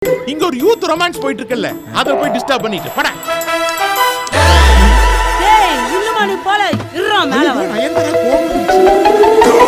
இங்க ஒரு youth romance போயிட்டு இருக்குல்ல அத போய் டிஸ்டர்ப் பண்ணிட்டு பட டேய் இன்னுமா நீ போல இருறா மேல வர நயன்தாரா கோவம்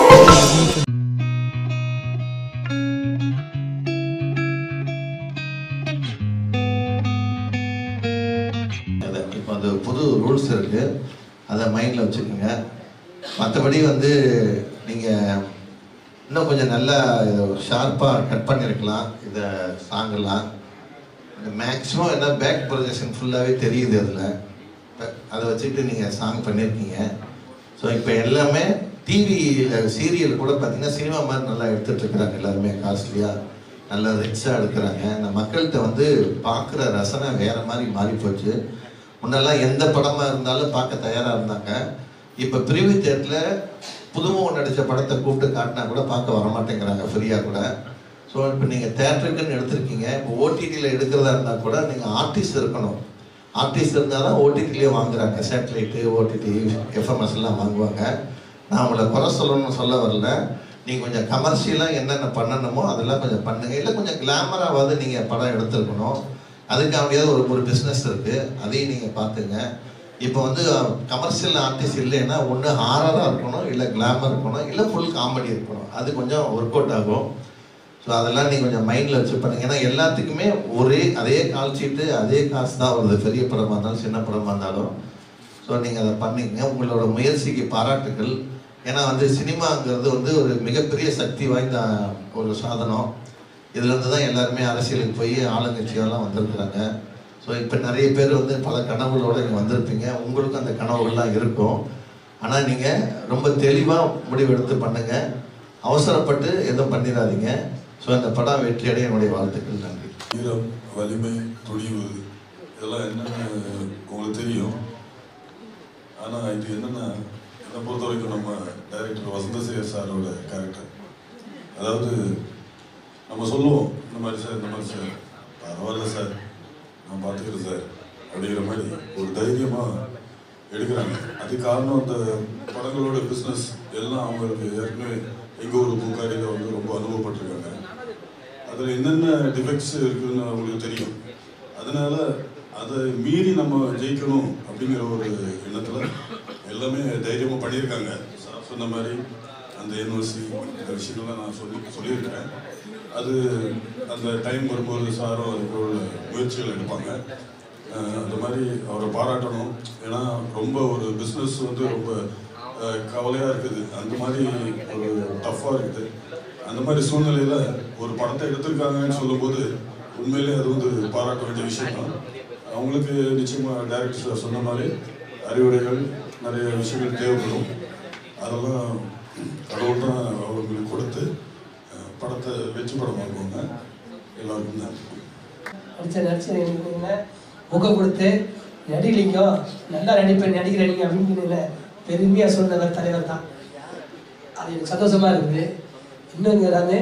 அதை இப்போ அந்த புது ரூல்ஸ் இருக்கு அதை மைண்டில் வச்சுக்கோங்க மற்றபடி வந்து நீங்கள் இன்னும் கொஞ்சம் நல்லா ஷார்ப்பாக கட் பண்ணியிருக்கலாம் இதை சாங்கெல்லாம் மேக்ஸிமம் என்ன பேக் ப்ரொஜெக்ஷன் ஃபுல்லாகவே தெரியுது அதில் அதை வச்சுட்டு நீங்கள் சாங் பண்ணியிருக்கீங்க ஸோ இப்போ எல்லாமே டிவி சீரியல் கூட பார்த்தீங்கன்னா சினிமா மாதிரி நல்லா எடுத்துட்டு இருக்கிறாங்க எல்லாருமே காஸ்ட்லியாக நல்லா ரிச்சாக எடுக்கிறாங்க இந்த மக்கள்கிட்ட வந்து பார்க்குற ரசனை வேற மாதிரி மாறி போச்சு முன்னெல்லாம் எந்த படமாக இருந்தாலும் பார்க்க தயாராக இருந்தாங்க இப்போ பிரிவு தேட்டரில் புதுமுகம் நடித்த படத்தை கூப்பிட்டு காட்டினா கூட பார்க்க வர மாட்டேங்கிறாங்க ஃப்ரீயாக கூட ஸோ இப்போ நீங்கள் தேட்டருக்குன்னு எடுத்திருக்கீங்க இப்போ ஓடிடியில் எடுக்கிறதா இருந்தால் கூட நீங்கள் ஆர்டிஸ்ட் இருக்கணும் ஆர்டிஸ்ட் இருந்தால் தான் ஓடிடிலேயே வாங்குறாங்க சேட்டலைட்டு ஓடிடி எஃப்எம்எஸ் எல்லாம் வாங்குவாங்க நான் உங்களை குறை சொல்லணும்னு சொல்ல வரல நீங்கள் கொஞ்சம் கமர்ஷியலாக என்னென்ன பண்ணணுமோ அதெல்லாம் கொஞ்சம் பண்ணுங்க இல்லை கொஞ்சம் கிளாமராவது நீங்கள் படம் எடுத்துருக்கணும் அதுக்காகவே ஒரு ஒரு பிஸ்னஸ் இருக்குது அதையும் நீங்கள் பார்த்துங்க இப்போ வந்து கமர்ஷியல் ஆர்டிஸ்ட் இல்லைன்னா ஒன்று ஹாரராக இருக்கணும் இல்லை கிளாமர் இருக்கணும் இல்லை ஃபுல் காமெடி இருக்கணும் அது கொஞ்சம் ஒர்க் அவுட் ஆகும் ஸோ அதெல்லாம் நீங்கள் கொஞ்சம் மைண்டில் வச்சு பண்ணுங்க ஏன்னா எல்லாத்துக்குமே ஒரே அதே கால் சீட்டு அதே காசு தான் வருது பெரிய படமாக இருந்தாலும் சின்ன படமாக இருந்தாலும் ஸோ நீங்கள் அதை பண்ணிக்கங்க உங்களோட முயற்சிக்கு பாராட்டுகள் ஏன்னா வந்து சினிமாங்கிறது வந்து ஒரு மிகப்பெரிய சக்தி வாய்ந்த ஒரு சாதனம் இதுலேருந்து தான் எல்லாருமே அரசியலுக்கு போய் ஆளுங்கட்சியெல்லாம் வந்திருக்கிறாங்க ஸோ இப்போ நிறைய பேர் வந்து பல கனவுகளோடு இங்கே வந்திருப்பீங்க உங்களுக்கும் அந்த கனவுகள்லாம் இருக்கும் ஆனால் நீங்கள் ரொம்ப தெளிவாக முடிவெடுத்து பண்ணுங்கள் அவசரப்பட்டு எதுவும் பண்ணிடாதீங்க ஸோ இந்த படம் வெற்றி அடைய என்னுடைய வாழ்த்துக்கள் நன்றி வீரம் வலிமை துணிவு இதெல்லாம் என்னன்னு உங்களுக்கு தெரியும் ஆனால் இது என்னன்னா என்னை பொறுத்த வரைக்கும் நம்ம டைரக்டர் வசந்தசேகர் சாரோட கேரக்டர் அதாவது நம்ம சொல்லுவோம் இந்த மாதிரி சார் இந்த மாதிரி சார் பரவாயில்ல சார் நான் பார்த்துக்கிறேன் சார் அப்படிங்கிற மாதிரி ஒரு தைரியமாக எடுக்கிறாங்க அது காரணம் அந்த படங்களோட பிஸ்னஸ் எல்லாம் அவங்களுக்கு ஏற்கனவே எங்கள் ஊர் பூக்காரியில் வந்து ரொம்ப அனுபவப்பட்டிருக்காங்க அதில் என்னென்ன டிஃபெக்ட்ஸ் இருக்குதுன்னு அவங்களுக்கு தெரியும் அதனால அதை மீறி நம்ம ஜெயிக்கணும் அப்படிங்கிற ஒரு எண்ணத்தில் எல்லாமே தைரியமாக பண்ணியிருக்காங்க சார் சொன்ன மாதிரி அந்த யூனிவர்சிட்டி இந்த விஷயங்கள்லாம் நான் சொல்லி சொல்லியிருக்கிறேன் அது அந்த டைம் வரும்போது சாரும் அதுக்கு ஒரு முயற்சிகள் எடுப்பாங்க அஹ் அந்த மாதிரி அவரை பாராட்டணும் ஏன்னா ரொம்ப ஒரு பிஸ்னஸ் வந்து ரொம்ப அஹ், கவலையா இருக்குது அந்த மாதிரி ஒரு டஃப்பாக இருக்குது அந்த மாதிரி சூழ்நிலையில ஒரு படத்தை எடுத்திருக்காங்கன்னு சொல்லும்போது உண்மையிலே அது வந்து பாராட்ட வேண்டிய விஷயம் தான் அவங்களுக்கு நிச்சயமா டைரக்டர் சார் சொன்ன மாதிரி அறிவுரைகள் நிறைய விஷயங்கள் தேவைப்படும் அதெல்லாம் கடவுள் தான் அவங்களுக்கு கொடுத்து அஹ், படத்தை வெற்றி படம் வாங்குவாங்க எல்லாருக்கும் தான் நடிச்ச நடிச்ச என்ன முகம் கொடுத்து நடிலிங்கம் நல்லா நடிப்பேன் நடிக்கிற நீங்க அப்படின்னு பெருமையாக சொன்னவர் தலைவர் தான் அது எனக்கு சந்தோஷமா இருக்குது இன்னொன்று எல்லாமே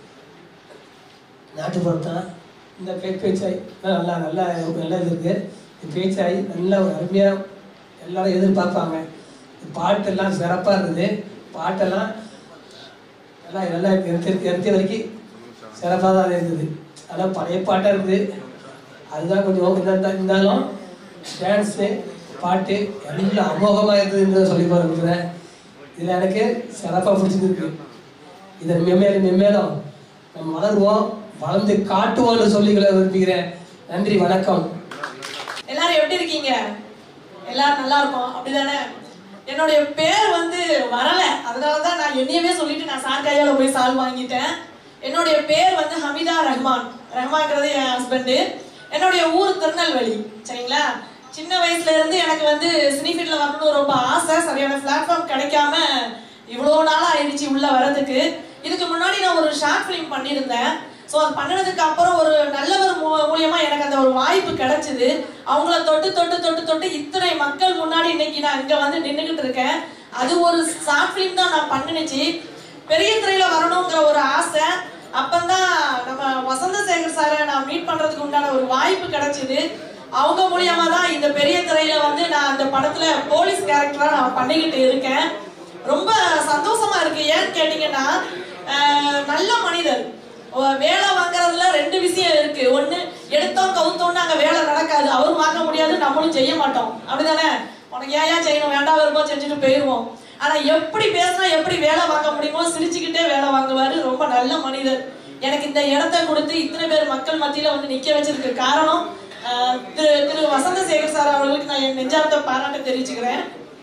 நாட்டுப்புறம் தான் இந்த பே பேச்சாய் நல்லா நல்லா நல்லா இது இருக்கு இந்த பேச்சாய் நல்ல ஒரு அருமையாக எல்லாரும் எதிர்பார்ப்பாங்க இந்த பாட்டெல்லாம் சிறப்பாக இருக்குது பாட்டெல்லாம் நல்லா நல்லா எடுத்து எடுத்த வரைக்கும் சிறப்பாக தான் இருக்குது அதெல்லாம் பழைய பாட்டாக இருக்குது அதுதான் கொஞ்சம் இருந்தா- இருந்தாலும் டான்ஸு பாட்டு எல்லாம் அமோகமாக இருக்குதுன்னு சொல்லி போகிறேன் இதில் எனக்கு சிறப்பாக பிடிச்சிருக்கு இதை மெம்மேலும் மெம்மேலும் நம்ம வளருவோம் வளர்ந்து காட்டுவோம்னு சொல்லிக்கொள்ள விரும்புகிறேன் நன்றி வணக்கம் எல்லாரும் எப்படி இருக்கீங்க எல்லாரும் நல்லா இருக்கோம் அப்படிதானே என்னுடைய பேர் வந்து வரல அதனால தான் நான் என்னையவே சொல்லிட்டு நான் சார் கையால போய் சால் வாங்கிட்டேன் என்னுடைய பேர் வந்து ஹமிதா ரஹ்மான் ரஹ்மான்ங்கிறது என் ஹஸ்பண்டு என்னுடைய ஊர் திருநெல்வேலி சரிங்களா சின்ன வயசுல இருந்து எனக்கு வந்து சினிஃபீல்ட்ல வரணும்னு ரொம்ப ஆசை சரியான பிளாட்ஃபார்ம் கிடைக்காம இவ்வளோ நாள் ஆயிடுச்சு உள்ள வர்றதுக்கு இதுக்கு முன்னாடி நான் ஒரு ஷார்ட் ஃபிலிம் பண்ணியிருந்தேன் ஸோ அது பண்ணினதுக்கு அப்புறம் ஒரு நல்லவர் மூ- மூலியமா எனக்கு அந்த ஒரு வாய்ப்பு கிடைச்சது அவங்கள தொட்டு தொட்டு தொட்டு தொட்டு இத்தனை மக்கள் முன்னாடி இன்னைக்கு நான் இங்க வந்து நின்றுகிட்டு இருக்கேன் அது ஒரு ஷார்ட் ஃபிலிம் தான் நான் பண்ணினுச்சு பெரிய திரையில வரணுங்கிற ஒரு ஆசை அப்பந்தான் நம்ம வசந்த சேகர் சாரை நான் மீட் பண்றதுக்கு உண்டான ஒரு வாய்ப்பு கிடைச்சது அவங்க மூலியமா தான் இந்த பெரிய திரையில வந்து நான் அந்த படத்துல போலீஸ் கேரக்டரா நான் பண்ணிக்கிட்டு இருக்கேன் ரொம்ப சந்தோஷமா இருக்கு ஏன்னு கேட்டீங்கன்னா அஹ், நல்ல மனிதர் ஒ- வேலை வாங்குறதுல ரெண்டு விஷயம் இருக்கு ஒண்ணு எடுத்தோம் கவுத்தோம்னு அங்க வேலை நடக்காது அவரும் வாங்க முடியாது நம்மளும் செய்ய மாட்டோம் அப்படிதானே உனக்கு ஏன் ஏன் செய்யணும் வேண்டாம் வரும்போது செஞ்சுட்டு போயிருவோம் ஆனா எப்படி பேசினா எப்படி வேலை வாங்க முடியுமோ சிரிச்சுக்கிட்டே வேலை வாங்குவாரு ரொம்ப நல்ல மனிதர் எனக்கு இந்த இடத்த கொடுத்து இத்தனை பேர் மக்கள் மத்தியில வந்து நிக்க வச்சதுக்கு காரணம் ஆஹ், திரு திரு வசந்த சேகர் சார் அவர்களுக்கு நான் என் நெஞ்சார்த்த பாராட்ட தெரிவிச்சுக்கிறேன்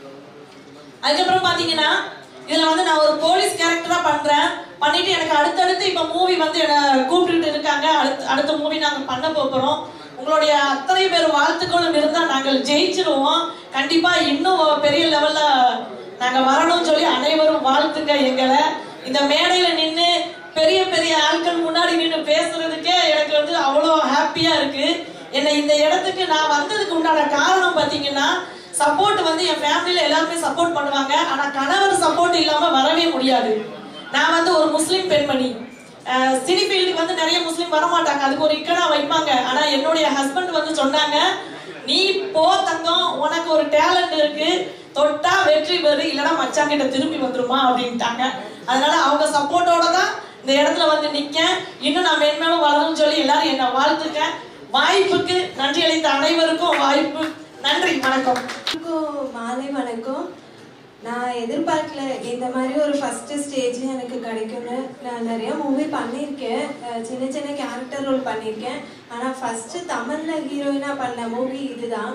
அதுக்கப்புறம் பாத்தீங்கன்னா இதுல வந்து நான் ஒரு போலீஸ் கேரக்டரா பண்றேன் பண்ணிட்டு எனக்கு அடுத்தடுத்து இப்ப மூவி வந்து என்ன கூப்பிட்டுட்டு இருக்காங்க அடுத்த அடுத்த மூவி நாங்க பண்ண போறோம் உங்களுடைய அத்தனை பேர் வாழ்த்துக்களும் இருந்தா நாங்கள் ஜெயிச்சிருவோம் கண்டிப்பா இன்னும் பெரிய லெவல்ல நாங்க வரணும்னு சொல்லி அனைவரும் வாழ்த்துங்க எங்களை இந்த மேடையில நின்னு பெரிய பெரிய ஆட்கள் முன்னாடி நின்னு பேசுறதுக்கே எனக்கு வந்து அவ்வளோ ஹாப்பியா இருக்கு என்னை இந்த இடத்துக்கு நான் வந்ததுக்கு உண்டான காரணம் பாத்தீங்கன்னா சப்போர்ட் வந்து என் ஃபேமிலியில எல்லாருமே சப்போர்ட் பண்ணுவாங்க ஆனா கணவர் சப்போர்ட் இல்லாம வரவே முடியாது நான் வந்து ஒரு முஸ்லீம் பெண்மணி அஹ் சினி ஃபீல்டுக்கு வந்து நிறைய முஸ்லீம் வர மாட்டாங்க அதுக்கு ஒரு இக்கடா வைப்பாங்க ஆனா என்னுடைய ஹஸ்பண்ட் வந்து சொன்னாங்க நீ போ தங்கம் உனக்கு ஒரு டேலண்ட் இருக்கு தொட்டா வெற்றி பெறு இல்லைன்னா மச்சாங்கிட்ட திரும்பி வந்துருமா அப்படின்ட்டாங்க அதனால அவங்க சப்போர்ட்டோட தான் இந்த இடத்துல வந்து நிக்க இன்னும் நான் மேன்மேலும் வளரும்னு சொல்லி எல்லாரும் என்ன வாழ்த்துக்க வாய்ப்புக்கு நன்றி அளித்த அனைவருக்கும் வாய்ப்பு நன்றி வணக்கம் எல்லாருக்கும் மாலை வணக்கம் நான் எதிர்பார்க்கல இந்த மாதிரி ஒரு ஃபர்ஸ்ட் ஸ்டேஜ் எனக்கு கிடைக்கும்னு நான் நிறைய மூவி பண்ணியிருக்கேன் அஹ் சின்ன சின்ன கேரக்டர் ரோல் பண்ணியிருக்கேன் ஆனால் ஃபர்ஸ்ட் தமிழ்ல ஹீரோயினா பண்ண மூவி இதுதான்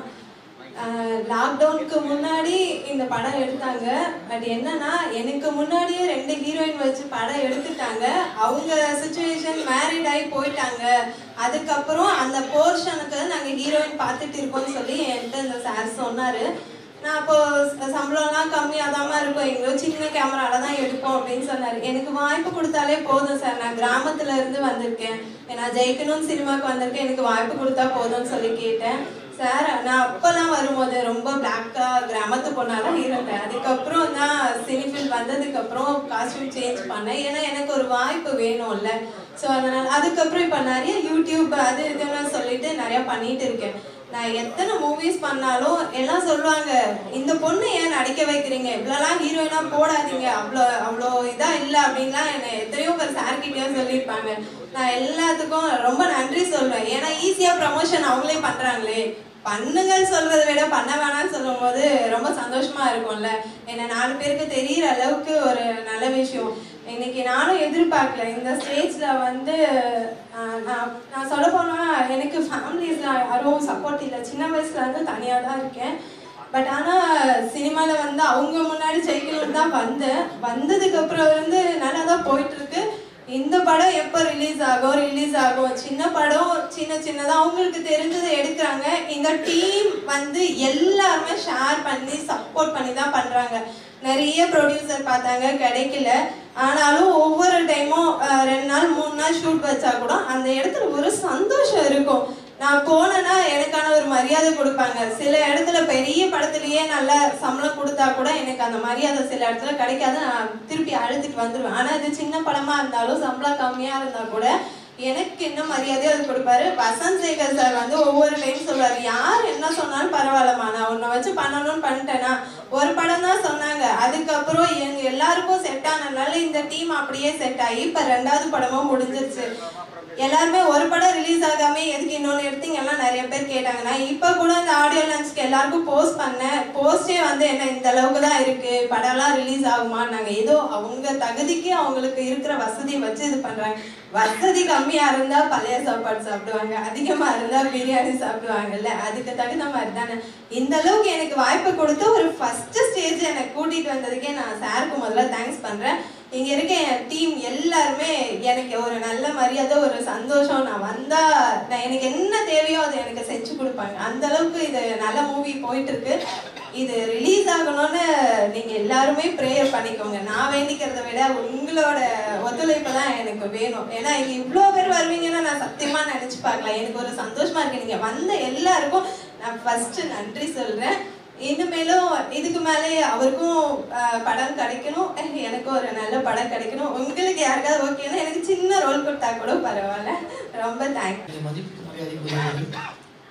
லாக்டவுனுக்கு முன்னாடி இந்த படம் எடுத்தாங்க பட் என்னன்னா எனக்கு முன்னாடியே ரெண்டு ஹீரோயின் வச்சு படம் எடுத்துட்டாங்க அவங்க சுச்சுவேஷன் மேரிட் ஆகி போயிட்டாங்க அதுக்கப்புறம் அந்த போர்ஷனுக்கு நாங்கள் ஹீரோயின் பார்த்துட்டு இருக்கோம்னு சொல்லி என்கிட்ட இந்த சார் சொன்னாரு நான் அப்போ ச- சம்பளம்லாம் கம்மியாக தான் இருக்கும் எங்கேயோ சின்ன கேமரால தான் எடுப்போம் அப்படின்னு சொன்னாரு எனக்கு வாய்ப்பு கொடுத்தாலே போதும் சார் நான் கிராமத்துல இருந்து வந்திருக்கேன் நான் ஜெயிக்கணும்னு சினிமாக்கு வந்திருக்கேன் எனக்கு வாய்ப்பு கொடுத்தா போதும்னு சொல்லி கேட்டேன் சார் நான் அப்பெல்லாம் வரும்போது ரொம்ப பிளாக்கா கிராமத்து பொண்ணாலாம் இருந்தேன் அதுக்கப்புறம் தான் சினிஃபில் வந்ததுக்கு அப்புறம் காஸ்டியூம் சேஞ்ச் பண்ணேன் ஏன்னா எனக்கு ஒரு வாய்ப்பு வேணும்ல ஸோ அதனால அதுக்கப்புறம் இப்போ நிறைய யூடியூப் அது இதுன்னு சொல்லிட்டு நிறைய பண்ணிட்டு இருக்கேன் நான் எத்தனை மூவிஸ் பண்ணாலும் எல்லாம் சொல்லுவாங்க இந்த பொண்ணு ஏன் நடிக்க வைக்கிறீங்க இவ்வளோலாம் ஹீரோயினா போடாதீங்க அவ்வளோ அவ்வளோ இதா இல்லை அப்படின்லாம் என்னை எத்தனையோ பேர் சார்கிட்டயும் சொல்லியிருப்பாங்க நான் எல்லாத்துக்கும் ரொம்ப நன்றி சொல்வேன் ஏன்னா ஈஸியாக ப்ரமோஷன் அவங்களே பண்ணுறாங்களே பண்ணுங்கன்னு சொல்றதை விட பண்ண வேணாம்னு சொல்லும் போது ரொம்ப சந்தோஷமா இருக்கும்ல என்ன நாலு பேருக்கு தெரியிற அளவுக்கு ஒரு நல்ல விஷயம் இன்னைக்கு நானும் எதிர்பார்க்கல இந்த ஸ்டேஜ்ல வந்து ஆஹ், நான் நான் சொல்ல போனா எனக்கு ஃபேமிலிஸ்ல யாரும் சப்போர்ட் இல்லை சின்ன வயசுல இருந்து தனியா தான் இருக்கேன் பட் ஆனா சினிமால வந்து அவங்க முன்னாடி ஜெயிக்கணும்னு தான் வந்தேன் வந்ததுக்கு அப்புறம் வந்து நல்லா தான் போயிட்டு இருக்கு இந்த படம் எப்போ ரிலீஸ் ஆகும் ரிலீஸ் ஆகும் சின்ன படம் சின்ன சின்னதாக அவங்களுக்கு தெரிஞ்சதை எடுக்கிறாங்க இந்த டீம் வந்து எல்லாருமே ஷேர் பண்ணி சப்போர்ட் பண்ணி தான் பண்ணுறாங்க நிறைய ப்ரொடியூசர் பார்த்தாங்க கிடைக்கல ஆனாலும் ஒவ்வொரு டைமும் ரெண்டு நாள் மூணு நாள் ஷூட் வச்சா கூட அந்த இடத்துல ஒரு சந்தோஷம் இருக்கும் நான் போனேன்னா எனக்கான ஒரு மரியாதை கொடுப்பாங்க சில இடத்துல பெரிய படத்துலயே நல்ல சம்பளம் கொடுத்தா கூட எனக்கு அந்த மரியாதை சில இடத்துல கிடைக்காது நான் திருப்பி அழுதுட்டு வந்துடுவேன் ஆனா இது சின்ன படமா இருந்தாலும் சம்பளம் கம்மியா இருந்தா கூட எனக்கு என்ன மரியாதையோ அது கொடுப்பாரு வசந்த் சேகர் சார் வந்து ஒவ்வொரு டைம் சொல்றாரு யார் என்ன சொன்னாலும் பரவாயில்லம்மா நான் உன்னை வச்சு பண்ணணும்னு பண்ணிட்டேனா ஒரு படம் தான் சொன்னாங்க அதுக்கப்புறம் எங்க எல்லாருக்கும் செட் ஆனதுனால இந்த டீம் அப்படியே செட் ஆகி இப்ப ரெண்டாவது படமும் முடிஞ்சிருச்சு எல்லாருமே ஒரு படம் ரிலீஸ் ஆகாம எதுக்கு இன்னொன்று எடுத்தீங்க எல்லாம் நிறைய பேர் கேட்டாங்க நான் இப்போ கூட இந்த ஆடியோ லான்ச்க்கு எல்லாருக்கும் போஸ்ட் பண்ணேன் போஸ்டே வந்து என்ன இந்த அளவுக்கு தான் இருக்கு படம்லாம் ரிலீஸ் ஆகுமா நாங்க ஏதோ அவங்க தகுதிக்கு அவங்களுக்கு இருக்கிற வசதியை வச்சு இது பண்றாங்க வசதி கம்மியா இருந்தா பழைய சாப்பாடு சாப்பிடுவாங்க அதிகமா இருந்தா பிரியாணி சாப்பிடுவாங்கல்ல அதுக்கு தகுந்த மாதிரி தானே இந்த அளவுக்கு எனக்கு வாய்ப்பு கொடுத்து ஒரு ஃபர்ஸ்ட் ஸ்டேஜ் எனக்கு கூட்டிட்டு வந்ததுக்கே நான் சாருக்கு முதல்ல தேங்க்ஸ் பண்றேன் இங்க இருக்க என் டீம் எல்லாருமே எனக்கு ஒரு நல்ல மரியாதை ஒரு சந்தோஷம் நான் வந்தா நான் எனக்கு என்ன தேவையோ அதை எனக்கு செஞ்சு கொடுப்பாங்க அந்த அளவுக்கு இது நல்ல மூவி போயிட்டு இருக்கு இது ரிலீஸ் ஆகணும்னு நீங்க எல்லாருமே ப்ரேயர் பண்ணிக்கோங்க நான் வேண்டிக்கிறத விட உங்களோட ஒத்துழைப்பு தான் எனக்கு வேணும் ஏன்னா இங்க இவ்வளோ பேர் வருவீங்கன்னு நான் சத்தியமா நினைச்சு பார்க்கல எனக்கு ஒரு சந்தோஷமா இருக்கு நீங்க வந்த எல்லாருக்கும் நான் ஃபர்ஸ்ட் நன்றி சொல்றேன் இனிமேலும் இதுக்கு மேலே அவருக்கும் ஆஹ், படம் கிடைக்கணும் எனக்கும் ஒரு நல்ல படம் கிடைக்கணும் உங்களுக்கு யாருக்காவது ஓகேன்னா எனக்கு சின்ன ரோல் கொடுத்தா கூட பரவாயில்ல ரொம்ப தேங்க்ஸ் இது மதிப்பு மரியாதைக்குரியவர்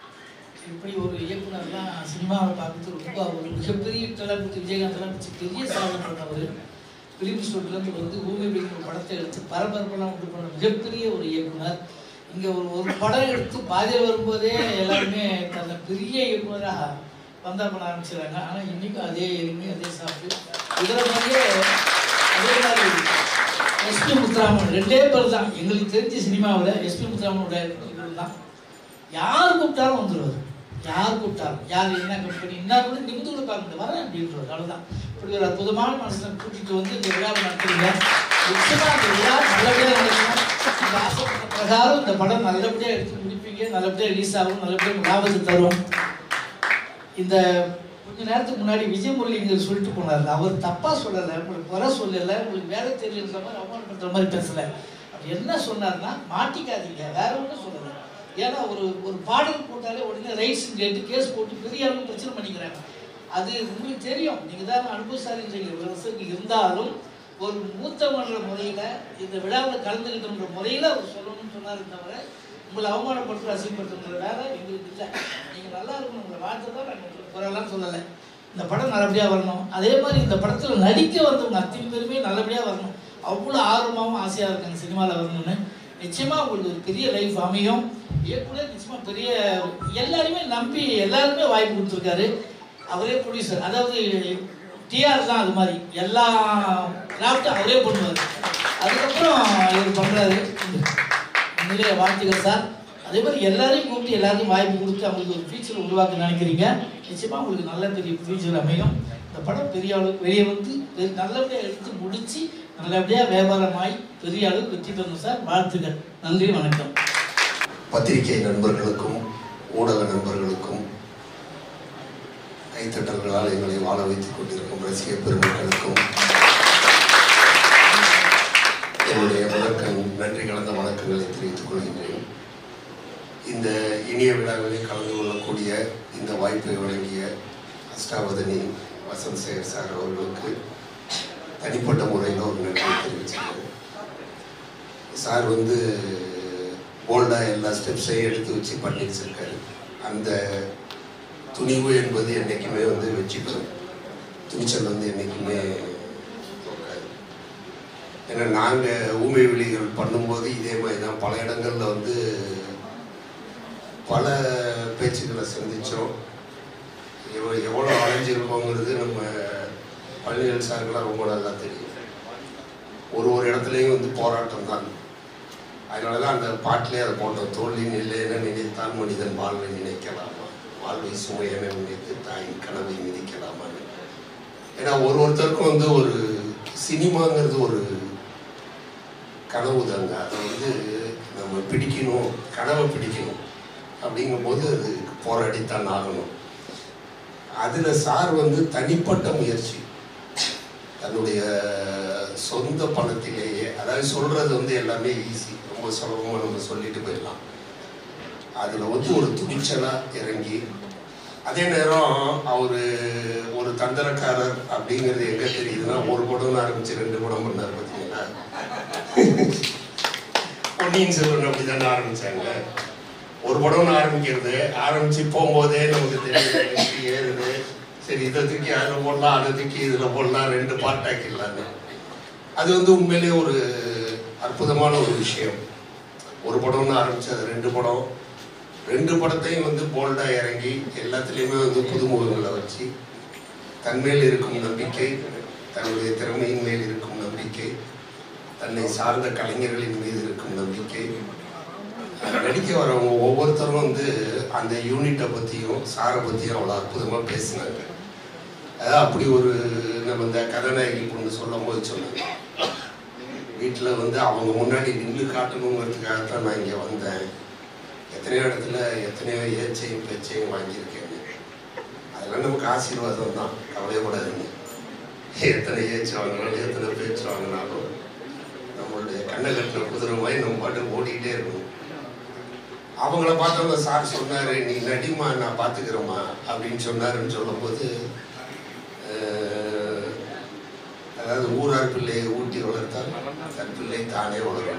இப்படி ஒரு இயக்குனர்லாம் சினிமாவை பார்த்து ரொம்ப ஒரு மிகப்பெரிய தளபதி விஜயகாந்த்லாம் வச்சு பெரிய சாதனை பண்ணவர் ஃபிலிம் ஸ்டூடியோலேருந்து வந்து பூமி அப்படிங்கிற படத்தை எடுத்து பரபரப்பெல்லாம் உண்டு பண்ண மிகப்பெரிய ஒரு இயக்குனர் இங்கே ஒரு ஒரு படம் எடுத்து பாதியில் வரும்போதே எல்லாருமே தன்னை பெரிய இயக்குனராக வந்தா பண்ண ஆரம்பிச்சிடுறாங்க ஆனால் இன்றைக்கும் அதே எளிமை அதே சாப்பிட்டு இதில் மாதிரியே அதே மாதிரி எஸ்பி முத்துராமன் ரெண்டே பேர் தான் எங்களுக்கு தெரிஞ்ச சினிமாவில் எஸ்பி முத்துராமனோட இவர் தான் யார் கூப்பிட்டாலும் வந்துடுவார் யார் கூப்பிட்டாலும் யார் என்ன கம்பெனி என்ன கூட நிமிந்து கூட பார்க்க வரேன் அப்படின்றது அவ்வளோதான் இப்படி ஒரு அற்புதமான மனுஷனை கூட்டிட்டு வந்து இந்த விழாவை நடத்துறீங்க நிச்சயமா அந்த விழா நல்லபடியாக நடக்கணும் இந்த ஆசைப்பட்ட பிரகாரம் இந்த படம் நல்லபடியாக எடுத்து முடிப்பீங்க நல்லபடியாக ரிலீஸ் ஆகும் நல்லபடியாக லாபத்தை தரும் இந்த கொஞ்ச நேரத்துக்கு முன்னாடி விஜய் முரளிங்க சொல்லிட்டு போனார் அவர் தப்பா சொல்லலை உங்களுக்கு குறை சொல்லலை உங்களுக்கு வேலை தெரியலன்ற மாதிரி அவமானப்படுத்துற மாதிரி பேசலை அப்படி என்ன சொன்னார்னா மாட்டிக்காதீங்க வேற ஒன்றும் சொல்லலை ஏன்னா ஒரு ஒரு பாடல் போட்டாலே உடனே ரைட்ஸ் கேட்டு கேஸ் போட்டு பெரிய அளவு பிரச்சனை பண்ணிக்கிறாங்க அது உங்களுக்கு தெரியும் நீங்கள் தான் அனுபவசாலின்றீங்க இவ்வளவு வருஷத்துக்கு இருந்தாலும் ஒரு மூத்த மன்ற முறையில் இந்த விழாவில் கலந்துக்கிட்டோன்ற முறையில் அவர் சொல்லணும்னு சொன்னாரு தவிர உங்களை அவமானப்படுத்துற அசிங்கப்படுத்துற வேலை எங்களுக்கு இல்லை நீங்கள் நல்லா இருக்கணும் உங்களை வாழ்த்து தான் நாங்கள் உங்களுக்கு குறையெல்லாம் சொல்லலை இந்த படம் நல்லபடியாக வரணும் அதே மாதிரி இந்த படத்தில் நடிக்க வந்தவங்க அத்தனை பேருமே நல்லபடியாக வரணும் அவ்வளோ ஆர்வமாகவும் ஆசையாக இருக்காங்க சினிமாவில் வரணும்னு நிச்சயமாக உங்களுக்கு ஒரு பெரிய லைஃப் அமையும் இயக்குனர் நிச்சயமாக பெரிய எல்லாருமே நம்பி எல்லாருமே வாய்ப்பு கொடுத்துருக்காரு அவரே ப்ரொடியூசர் அதாவது டிஆர் தான் அது மாதிரி எல்லா கிராஃப்ட்டும் அவரே பண்ணுவார் அதுக்கப்புறம் இவர் பண்ணுறாரு உண்மையிலே வாழ்த்துக்கள் சார் அதே மாதிரி எல்லாரையும் கூப்பிட்டு எல்லாருக்கும் வாய்ப்பு கொடுத்து அவங்களுக்கு ஒரு ஃபியூச்சர் உருவாக்க நினைக்கிறீங்க நிச்சயமாக உங்களுக்கு நல்ல பெரிய ஃபியூச்சர் அமையும் இந்த படம் பெரிய அளவுக்கு வெளியே வந்து பெரிய- நல்லபடியாக எடுத்து முடித்து நல்லபடியாக வியாபாரமாய் பெரிய அளவுக்கு வெற்றி பெறணும் சார் வாழ்த்துக்கள் நன்றி வணக்கம் பத்திரிகை நண்பர்களுக்கும் ஊடக நண்பர்களுக்கும் கைத்தட்டல்களால் எங்களை வாழ வைத்துக் கொண்டிருக்கும் ரசிக பெருமக்களுக்கும் என்னுடைய முதற்கண் நன்றி கலந்த வணக்கங்களை தெரிவித்துக் கொள்கின்றேன் இந்த இனிய விழாவில் கலந்து கொள்ளக்கூடிய இந்த வாய்ப்பை வழங்கிய அஷ்டாவதனி வசந்த் சேகர் சார் அவர்களுக்கு தனிப்பட்ட முறையில் ஒரு நன்றி தெரிவிச்சுக்கிறேன் சார் வந்து போல்டாக எல்லா ஸ்டெப்ஸையும் எடுத்து வச்சு பண்ணி வச்சிருக்காரு அந்த துணிவு என்பது என்றைக்குமே வந்து வெற்றி பெறும் துணிச்சல் வந்து என்றைக்குமே தோற்காது. ஏன்னா நாங்கள் ஊமை விழிகள் பண்ணும்போது இதே மாதிரி தான் பல இடங்களில் வந்து பல பேச்சுக்களை சந்தித்தோம் எவ்வளோ எவ்வளோ அலைஞ்சிருக்கோங்கிறது நம்ம பள்ளிகள் சாருக்கெல்லாம் ரொம்ப நல்லா தெரியும் ஒரு ஒரு இடத்துலையும் வந்து போராட்டம் தான் அதனால தான் அந்த பாட்டிலே அதை போட்டோம் தோல்வியின் இல்லை என நினைத்தான் மனிதன் வாழ்வை நினைக்கலாமா வாழ்வை சுமை என நினைத்து தாயின் கனவை மிதிக்கலாமான்னு ஏன்னா ஒரு ஒருத்தருக்கும் வந்து ஒரு சினிமாங்கிறது ஒரு கனவு தாங்க அதை வந்து நம்ம பிடிக்கணும் கனவை பிடிக்கணும் அப்படிங்கும்போது அது போராடித்தான் ஆகணும் அதில் சார் வந்து தனிப்பட்ட முயற்சி தன்னுடைய சொந்த பணத்திலேயே அதாவது சொல்றது வந்து எல்லாமே ஈஸி ரொம்ப சுலபமாக நம்ம சொல்லிட்டு போயிடலாம் அதில் வந்து ஒரு துணிச்சலாக இறங்கி அதே நேரம் அவர் ஒரு தந்திரக்காரர் அப்படிங்கிறது எங்கே தெரியுதுன்னா ஒரு படம்னு ஆரம்பிச்சு ரெண்டு படம் பண்ணார் பார்த்தீங்கன்னா பொன்னியின் செல்வன் அப்படி தானே ஆரம்பிச்சாங்க ஒரு படம்னு ஆரம்பிக்கிறது ஆரம்பிச்சு போகும்போதே நமக்கு தெரியுது எப்படி ஏறுது சரி இதை தூக்கி அதில் போடலாம் அதை தூக்கி இதில் போடலாம் ரெண்டு பார்ட் ஆக்கிடலான்னு அது வந்து உண்மையிலேயே ஒரு அற்புதமான ஒரு விஷயம் ஒரு படம்னு ஆரம்பிச்சு அது ரெண்டு படம் ரெண்டு படத்தையும் வந்து போல்டாக இறங்கி எல்லாத்துலேயுமே வந்து புதுமுகங்களை வச்சு தன்மேல் இருக்கும் நம்பிக்கை தன்னுடைய திறமையின் மேல் இருக்கும் நம்பிக்கை தன்னை சார்ந்த கலைஞர்களின் மீது இருக்கும் நம்பிக்கை நடிக்க வரவங்க ஒவ்வொருத்தரும் வந்து அந்த யூனிட்டை பற்றியும் சாரை பற்றியும் அவ்வளோ அற்புதமாக பேசினாங்க அதாவது அப்படி ஒரு நம்ம இந்த கதாநாயகி பொண்ணு சொல்லும் போது சொன்னாங்க வீட்டில் வந்து அவங்க முன்னாடி நின்று காட்டணுங்கிறதுக்காக தான் நான் இங்கே வந்தேன் எத்தனையோ இடத்துல எத்தனையோ ஏச்சையும் பேச்சையும் வாங்கியிருக்கேன் அதெல்லாம் நமக்கு ஆசீர்வாதம் தான் கவலைப்படாதுங்க எத்தனை ஏச்சு வாங்கினாலும் எத்தனை பேச்சு வாங்கினாலும் நம்மளுடைய கண்ணை கட்டின குதிரை மாதிரி நம்ம பாட்டு ஓடிக்கிட்டே இருக்கணும் அவங்கள பார்த்தவங்க சார் சொன்னாரு நீ நடிமா நான் பார்த்துக்கிறேம்மா அப்படின்னு சொன்னாருன்னு சொல்லும்போது அஹ், அதாவது ஊரார் பிள்ளையை ஊட்டி வளர்த்தால் தன் பிள்ளை தானே வளரும்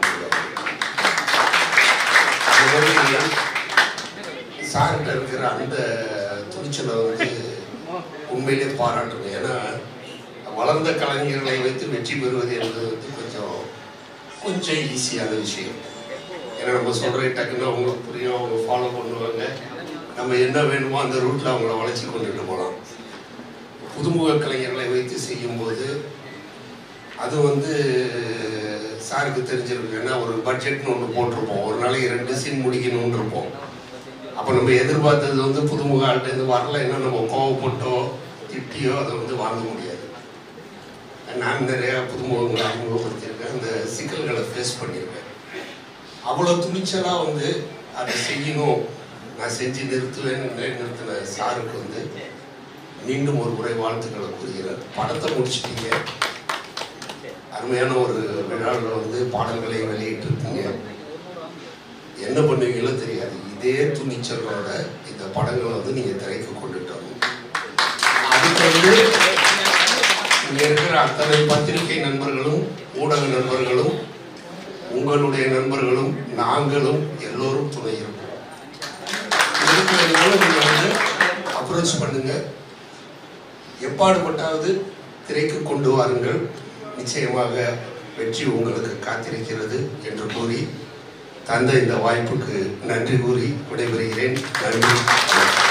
அது மாதிரி சார்கிட்ட இருக்கிற அந்த துணிச்சலை வந்து உண்மையிலே பாராட்டணும் ஏன்னா வளர்ந்த கலைஞர்களை வைத்து வெற்றி பெறுவது என்பது வந்து கொஞ்சம் கொஞ்சம் ஈஸியான விஷயம் ஏன்னா நம்ம சொல்கிற டக்குன்னு அவங்களுக்கு புரியும் அவங்க ஃபாலோ பண்ணுவாங்க நம்ம என்ன வேணுமோ அந்த ரூட்டில் அவங்கள வளைச்சி கொண்டுட்டு போகலாம் புதுமுக கலைஞர்களை வைத்து செய்யும்போது அது வந்து சாருக்கு தெரிஞ்சிருக்கு ஏன்னா ஒரு பட்ஜெட்னு ஒன்று போட்டிருப்போம் ஒரு நாளைக்கு ரெண்டு சீன் முடிக்கணும்னு இருப்போம் அப்போ நம்ம எதிர்பார்த்தது வந்து புதுமுக ஆள்கிட்டேருந்து வரல என்ன நம்ம கோவப்பட்டோ திட்டியோ அதை வந்து வாங்க முடியாது நான் நிறைய புதுமுகங்களை அறிமுகப்படுத்தியிருக்கேன் அந்த சிக்கல்களை ஃபேஸ் பண்ணியிருக்கேன் அவ்வளோ துணிச்சலாக வந்து அதை செய்யணும் நான் செஞ்சு நிறுத்துவேன்னு நிறுத்தின சாருக்கு வந்து மீண்டும் ஒரு முறை வாழ்த்துக்களை கூறுகிறேன் படத்தை முடிச்சிட்டீங்க அருமையான ஒரு விழாவில் வந்து பாடல்களை வெளியிட்டிருக்கீங்க என்ன பண்ணுவீங்களோ தெரியாது இதே துணிச்சலோட இந்த படங்களை வந்து நீங்கள் திரைக்கு கொண்டுட்டு வரணும் அதுக்கு வந்து இங்க இருக்கிற அத்தனை பத்திரிகை நண்பர்களும் ஊடக நண்பர்களும் உங்களுடைய நண்பர்களும் நாங்களும் எல்லோரும் துணை இருப்போம் இருக்கிறதுனால நீங்க வந்து அப்ரோச் பண்ணுங்க எப்பாடுபட்டாவது திரைக்கு கொண்டு வாருங்கள் நிச்சயமாக வெற்றி உங்களுக்கு காத்திருக்கிறது என்று கூறி தந்த இந்த வாய்ப்புக்கு நன்றி கூறி விடைபெறுகிறேன் நன்றி வணக்கம்.